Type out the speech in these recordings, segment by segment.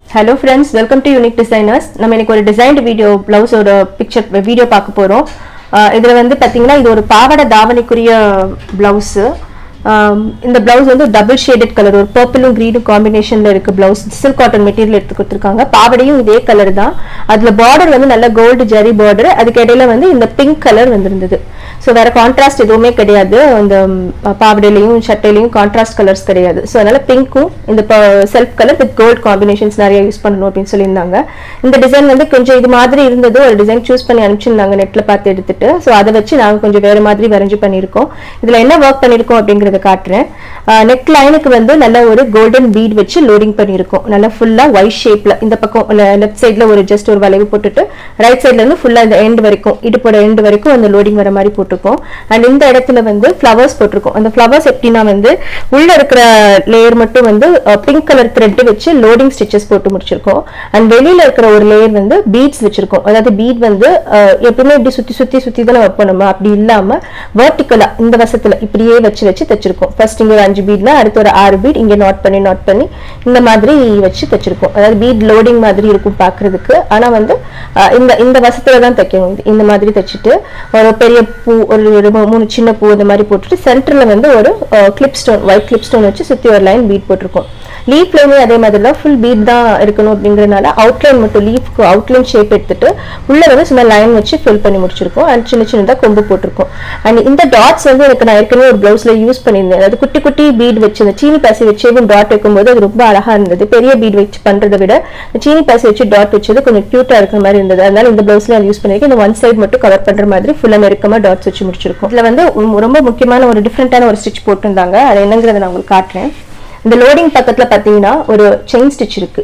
Hello friends welcome to unique designers நம்ம இன்னைக்கு ஒரு டிசைன்டு வீடியோ பிளவுஸோட பிக்சர் வீடியோ பார்க்க போகிறோம் இதில் வந்து பார்த்தீங்கன்னா இது ஒரு பாவாடை தாவணிக்குரிய பிளவுஸு இந்த பிளவுஸ் வந்து டபுள் ஷேடட் கலர் ஒரு பர்பிளும் க்ரீனும் காம்பினேஷனில் இருக்க பிளவுஸ் சில்க் காட்டன் மெட்டீரியல் எடுத்து கொடுத்துருக்காங்க பாவடையும் இதே கலர் தான் அதில் பார்டர் வந்து நல்ல கோல்டு ஜரி பார்டர் அதுக்கு இடையில வந்து இந்த பிங்க் கலர் வந்திருந்தது ஸோ வேற கான்ட்ராஸ்ட் எதுவுமே கிடையாது அந்த ம், பாவாடையிலையும் சட்டையிலையும் கான்ட்ராஸ்ட் கலர்ஸ் கிடையாது ஸோ அதனால பிங்க்கும் இந்த self colour with gold combinations நிறைய யூஸ் பண்ணணும் அப்படின்னு சொல்லியிருந்தாங்க இந்த டிசைன் வந்து கொஞ்சம் இது மாதிரி இருந்தது ஒரு டிசைன் சூஸ் பண்ணி அனுப்பிச்சிருந்தாங்க நெட்ல பார்த்து எடுத்துட்டு ஸோ அதை வச்சு நாங்கள் கொஞ்சம் வேற மாதிரி வரைஞ்சு பண்ணியிருக்கோம் இதுல என்ன ஒர்க் பண்ணியிருக்கோம் அப்படிங்கறத காட்டுறேன் நெக் லைனுக்கு வந்து நல்ல ஒரு கோல்டன் பீட் வச்சு லோடிங் பண்ணியிருக்கோம் நல்லா ஃபுல்லா ஒயிட் ஷேப்ல இந்த பக்கம் லெஃப்ட் சைட்ல ஒரு ஜஸ்ட் ஒரு வளைவு போட்டுட்டு ரைட் சைட்ல இருந்து ஃபுல்லா இந்த எண்ட் வரைக்கும் இடுப்போட எண்ட் வரைக்கும் அந்த லோடிங் வர மாதிரி போட்டிருக்கோம் அண்ட் இந்த இடத்துல வந்து ஃப்ளவர்ஸ் போட்டிருக்கோம் அந்த ஃப்ளவர்ஸ் எப்படின்னா வந்து உள்ள இருக்கிற லேயர் மட்டும் வந்து பிங்க் கலர் த்ரெட் வச்சு லோடிங் ஸ்டிச்சஸ் போட்டு முடிச்சிருக்கோம் அண்ட் வெளியில இருக்கிற ஒரு லேயர் வந்து பீட்ஸ் வச்சிருக்கோம் அதாவது பீட் வந்து அஹ், எப்பவுமே இப்படி சுத்தி சுத்தி சுத்தி தானே வைப்போம் நம்ம அப்படி இல்லாம வெர்டிக்கலா இந்த வசத்துல இப்படியே வச்சு வச்சு தச்சிருக்கோம் ஃபர்ஸ்ட் இங்க ஒரு அஞ்சு பீட்னா அடுத்து ஒரு ஆறு பீட் இங்க நாட் பண்ணி நாட் பண்ணி இந்த மாதிரி வச்சு தச்சிருக்கோம் அதாவது பீட் லோடிங் மாதிரி இருக்கும் பாக்குறதுக்கு ஆனா வந்து அஹ், இந்த இந்த வசத்துல தான் தைக்கணும் இது. இந்த மாதிரி தச்சுட்டு ஒரு பெரிய பூ ஒரு ஒரு மூ- மூணு சின்ன பூ இந்த மாதிரி போட்டுட்டு சென்டர்ல வந்து ஒரு clip stone white clip stone வச்சு சுத்தி ஒரு லைன் பீட் போட்டிருக்கோம் லீஃப்லையுமே அதே மாதிரி தான் ஃபுல் பீட் தான் இருக்கணும் அப்படிங்கறதுனால அவுட்லைன் மட்டும் லீஃப்க்கு அவுட்லைன் ஷேப் எடுத்துட்டு உள்ள வந்து சும்மா லைன் வச்சு ஃபில் பண்ணி முடிச்சிருக்கோம் அண்ட் சின்ன சின்னதா கொம்பு போட்டிருக்கோம் அண்ட் இந்த டாட்ஸ் வந்து எனக்கு நான் ஏற்கனவே ஒரு பிளவுஸ்ல யூஸ் பண்ணியிருந்தேன் அதாவது குட்டி குட்டி பீட் வச்சு இந்த சீனி பாசி வச்சு டாட் வைக்கும்போது அது ரொம்ப அழகா இருந்தது பெரிய பீட் வச்சு பண்றதை விட இந்த சீனி பாசி வச்சு டாட் வச்சது கொஞ்சம் கியூட்டா இருக்கிற மாதிரி இருந்தது அதனால இந்த பிளவுஸ்ல யூஸ் பண்ணிருக்கேன் இந்த ஒன் சைடு மட்டும் கவர் பண்ற மாதிரி ஃபுல்லா நெருக்கமா டாட்ஸ் வச்சு முடிச்சிருக்கோம் இதுல வந்து உம் ரொம்ப முக்கியமான ஒரு டிஃப்ரெண்டான ஒரு ஸ்டிச் போட்டிருந்தாங்க அது என்னங்கிறத நான் உங்களுக்கு காட்டுறேன் இந்த லோடிங் பக்கத்துல பாத்தீங்கன்னா ஒரு செயின் ஸ்டிச் இருக்கு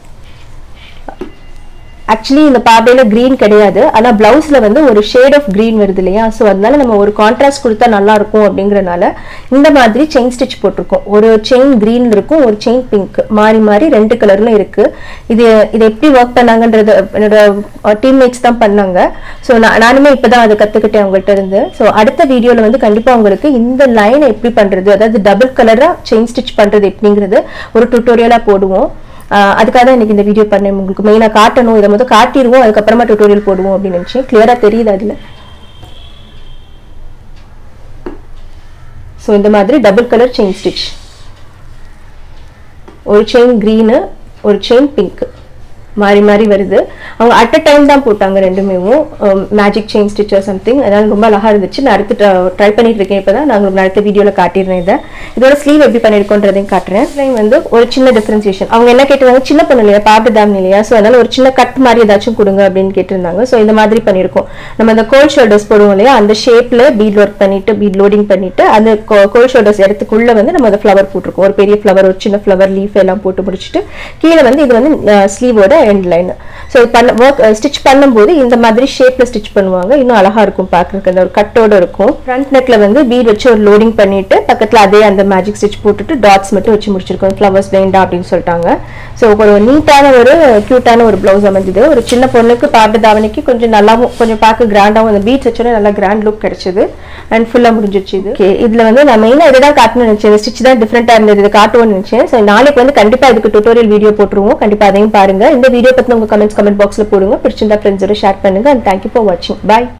ஆக்சுவலி இந்த பாபையில green கிடையாது ஆனா பிளவுஸ்ல வந்து ஒரு ஷேட் ஆஃப் green வருது இல்லையா ஸோ அதனால நம்ம ஒரு கான்ட்ராஸ்ட் கொடுத்தா நல்லா இருக்கும் அப்படிங்கறனால இந்த மாதிரி செயின் ஸ்டிச் போட்டிருக்கோம் ஒரு செயின் greenல இருக்கும் ஒரு செயின் பிங்க் மாறி மாறி ரெண்டு கலர்ல இருக்கு இது இது எப்படி ஒர்க் பண்ணாங்கன்றது என்னோட டீம்மேட்ஸ் தான் பண்ணாங்க ஸோ நானுமே இப்பதான் அதை கத்துக்கிட்டேன் அவங்கள்ட்ட இருந்து ஸோ அடுத்த வீடியோல வந்து கண்டிப்பா உங்களுக்கு இந்த லைனை எப்படி பண்றது அதாவது டபுள் கலரா செயின் ஸ்டிச் பண்றது எப்படிங்கிறது ஒரு டுட்டோரியலா போடுவோம் ஆஹ் அதுக்காக தான் இன்னைக்கு இந்த வீடியோ பண்ணேன் உங்களுக்கு மெயினாக காட்டணும் இதை முதல் காட்டிடுவோம் அதுக்கப்புறமா டுட்டோரியல் போடுவோம் அப்படின்னு நினச்சேன் கிளியராக தெரியுது அதில் ஸோ இந்த மாதிரி டபுள் கலர் செயின் ஸ்டிச் ஒரு செயின் க்ரீனு ஒரு செயின் பிங்க் மாறி மாறி வருது அவங்க அட் அ டைம் தான் போட்டாங்க ரெண்டுமே மேஜிக் செயின் ஸ்டிச்சர் சம்திங் அதனால ரொம்ப அழகா இருந்துச்சு நான் அடுத்து ட்ரை பண்ணிட்டு இருக்கேன் இப்போ தான் நான் உங்களுக்கு அடுத்த வீடியோவில் காட்டிடுறேன் இதை இதோட ஸ்லீவ் எப்படி பண்ணியிருக்கோன்றதையும் காட்டுறேன் Line வந்து ஒரு சின்ன டிஃபரன்சியேஷன் அவங்க என்ன கேட்டிருந்தாங்க சின்ன பொண்ணு இல்லையா பாட்டு தாம் இல்லையா ஸோ அதனால ஒரு சின்ன கட் மாதிரி ஏதாச்சும் கொடுங்க அப்படின்னு கேட்டிருந்தாங்க ஸோ இந்த மாதிரி பண்ணியிருக்கோம் நம்ம அந்த கோல் ஷோல்டர்ஸ் போடுவோம் இல்லையா அந்த ஷேப்ல பீட் ஒர்க் பண்ணிட்டு பீட் லோடிங் பண்ணிட்டு அந்த கோல் ஷோல்டர்ஸ் இடத்துக்குள்ள வந்து நம்ம அந்த ஃப்ளவர் போட்டிருக்கோம் ஒரு பெரிய ஃப்ளவர் ஒரு சின்ன ஃப்ளவர் லீஃப் எல்லாம் போட்டு முடிச்சுட்டு கீழே வந்து இது வந்து ஸ்லீவோட எண்ட் லைன் ஸோ பண்ண ஒர்க் ஸ்டிச் பண்ணும்போது இந்த மாதிரி ஷேப்ல ஸ்டிச் பண்ணுவாங்க இன்னும் அழகா இருக்கும் பார்க்கறதுக்கு அந்த ஒரு கட்டோட இருக்கும் ஃப்ரண்ட் நெக்ல வந்து பீட் வச்சு ஒரு லோடிங் பண்ணிட்டு பக்கத்துல அதே அந்த மேஜிக் ஸ்டிச் போட்டுட்டு டாட்ஸ் மட்டும் வச்சு முடிச்சிருக்கோம் ஃப்ளவர்ஸ் வேண்டாம் அப்படின்னு சொல்லிட்டாங்க ஸோ ஒரு நீட்டான ஒரு கியூட்டான ஒரு பிளவுஸ் அமைஞ்சது ஒரு சின்ன பொண்ணுக்கு பாட்டு தாவணிக்கு கொஞ்சம் நல்லாவும் கொஞ்சம் பார்க்க கிராண்டாகவும் அந்த பீட்ஸ் வச்சோட நல்லா கிராண்ட் லுக் கிடைச்சது அண்ட் ஃபுல்லாக முடிஞ்சிருச்சு இது ஓகே இதுல வந்து நான் மெயினாக இதை தான் காட்டணும்னு நினைச்சேன் ஸ்டிச் தான் டிஃப்ரெண்டாக இருந்தது இதை காட்டுவோம்னு நினைச்சேன் ஸோ நாளைக்கு வந்து கண்டிப்பா இதுக்கு டுட்டோரியல் வீடியோ போட்டுருவோம் கண்டிப்பா அதையும் பாருங்க இந்த வீடியோ பத்தி உங்க கமெண்ட்ஸ் கமெண்ட் பாக்ஸ்ல போடுங்க பிடிச்சிருந்தா ஃப்ரெண்ட்ஸோட ஷேர் பண்ணுங்க அண்ட் தேங்க்யூ ஃபார் வாட்சிங் பை